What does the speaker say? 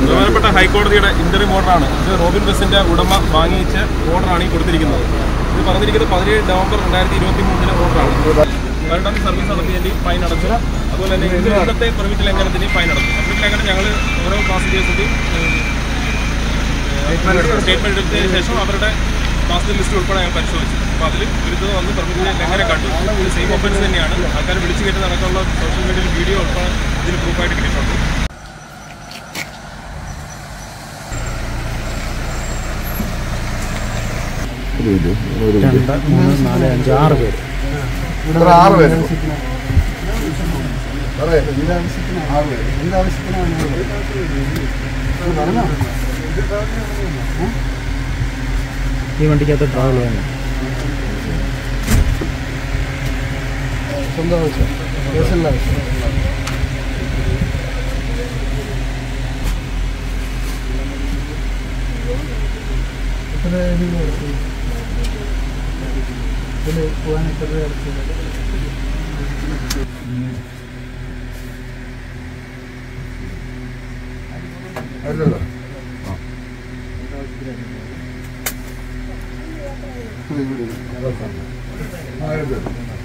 ബഹുമാനപ്പെട്ട ഹൈക്കോടതിയുടെ ഇന്റർവ്യൂ ഓർഡറാണ് ഇത് റോബിൻ ബസിന്റെ ഉടമ വാങ്ങിച്ച ഓർഡറാണ് ഈ കൊടുത്തിരിക്കുന്നത് ഇത് പറഞ്ഞിരിക്കുന്നത് പതിനേഴ് നവംബർ രണ്ടായിരത്തി ഇരുപത്തി മൂന്നിലെ ഓർഡറാണ് പതിനെട്ടാം സർവീസ് നടത്തിയതിന് ഫൈൻ അടച്ചു അതുപോലെ തന്നെ ഇത് ഇന്നത്തെ പെർമിറ്റ് ലംഘനത്തിന് ഫൈൻ അടച്ചു പെർമിറ്റ് ലംഘനം ഞങ്ങൾ ഓരോ പാസഞ്ചേഴ്സിൻ്റെയും സ്റ്റേറ്റ്മെന്റ് എടുത്തതിന് ശേഷം അവരുടെ പാസഞ്ചർ ലിസ്റ്റ് ഉൾപ്പെടെ ഞങ്ങൾ പരിശോധിച്ചു അപ്പോൾ അതിൽ വിരുദ്ധത വന്ന് പെർമിറ്റിനെ ലംഘനം കണ്ടു ഇത് സെയിം ഒഫൻസ് തന്നെയാണ് ആൾക്കാർ വിളിച്ചു കയറ്റി നടക്കാനുള്ള സോഷ്യൽ മീഡിയയിൽ വീഡിയോ ഉൾപ്പെടെ ഇതിന് പ്രൂഫായിട്ട് കിട്ടിയിട്ടുണ്ട് രണ്ട് മൂന്ന് നാല് അഞ്ച് ആറ് പേര് ഇവിടെ ആറ് പേര് അതെ ഈ വണ്ടിക്കകത്ത് ട്രാവൽ ചെയ്യാൻ സ്വന്തം ആവശ്യം പേഴ്സണൽ ആവശ്യം എത്ര രൂപ കൊടുത്തു ഇതിൽ പോകാൻ എത്ര രൂപ അടച്ചത് അല്ലല്ലോ ആയിരം രൂപ